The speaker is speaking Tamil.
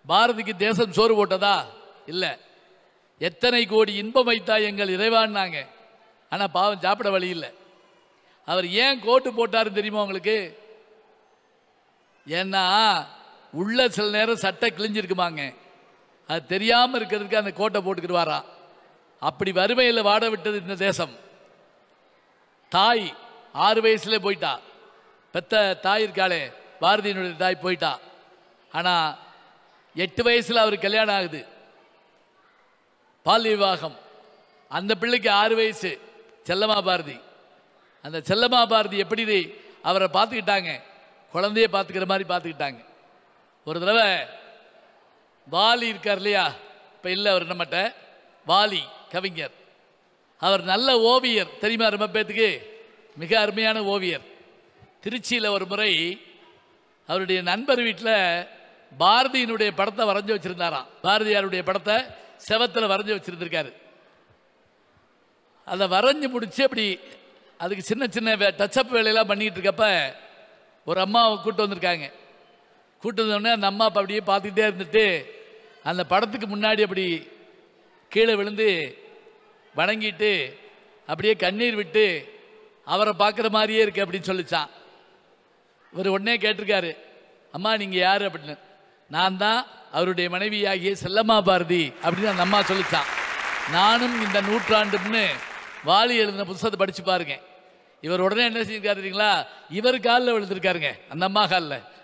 பாரதிக்கு தேசம் சோறு போட்டதா இல்லை எத்தனை கோடி இன்பம் வைத்தா எங்கள் இறைவான்னாங்க ஆனால் பாவம் சாப்பிட வழி இல்லை அவர் ஏன் கோட்டு போட்டாருன்னு தெரியுமா உங்களுக்கு ஏன்னா உள்ள சில நேரம் சட்டை கிழிஞ்சிருக்குமாங்க அது தெரியாமல் இருக்கிறதுக்கு அந்த கோட்டை போட்டுக்கிடுவாராம் அப்படி வறுமையில் வாட விட்டது இந்த தேசம் தாய் ஆறு வயசுல போயிட்டா பெத்த தாய் இருக்காளே பாரதியினுடைய தாய் போயிட்டா ஆனால் எட்டு வயசில் அவருக்கு கல்யாணம் ஆகுது பால் விவாகம் அந்த பிள்ளைக்கு ஆறு வயசு செல்லமா பாரதி அந்த செல்லமா பாரதி எப்படி அவரை பார்த்துக்கிட்டாங்க குழந்தைய பார்த்துக்கிற மாதிரி பார்த்துக்கிட்டாங்க ஒரு தடவை வாலி இருக்கார் இல்லையா இப்போ இல்லை அவர் நம்மகிட்ட வாலி கவிஞர் அவர் நல்ல ஓவியர் தெரியுமா ரொம்ப பேத்துக்கு மிக அருமையான ஓவியர் திருச்சியில் ஒரு முறை அவருடைய நண்பர் வீட்டில் பாரதியினுடைய படத்தை வரைஞ்சி வச்சிருந்தாராம் பாரதியாருடைய படத்தை செவத்தில் வரைஞ்சி வச்சிருந்திருக்காரு அதை வரைஞ்சி முடிச்சு அப்படி அதுக்கு சின்ன சின்ன வே டச்சப் வேலையெல்லாம் பண்ணிக்கிட்டு இருக்கப்ப ஒரு அம்மாவை கூட்டு வந்திருக்காங்க கூட்டு வந்தோடனே அந்த அம்மா அப்போ அப்படியே பார்த்துக்கிட்டே இருந்துட்டு அந்த படத்துக்கு முன்னாடி அப்படி கீழே விழுந்து வணங்கிட்டு அப்படியே கண்ணீர் விட்டு அவரை பார்க்குற மாதிரியே இருக்கு அப்படின்னு சொல்லிச்சான் இவர் உடனே கேட்டிருக்காரு அம்மா நீங்கள் யார் அப்படின்னு நான் தான் அவருடைய மனைவியாகிய செல்லம்மா பாரதி அப்படின்னு அந்த அம்மா சொல்லிச்சான் நானும் இந்த நூற்றாண்டுன்னு வாலி எழுதின புத்தகத்தை படிச்சு பாருங்க இவர் உடனே என்ன செஞ்சிருக்காரு தெரியுங்களா இவர் காலில் விழுந்திருக்காருங்க அந்த அம்மா காலில்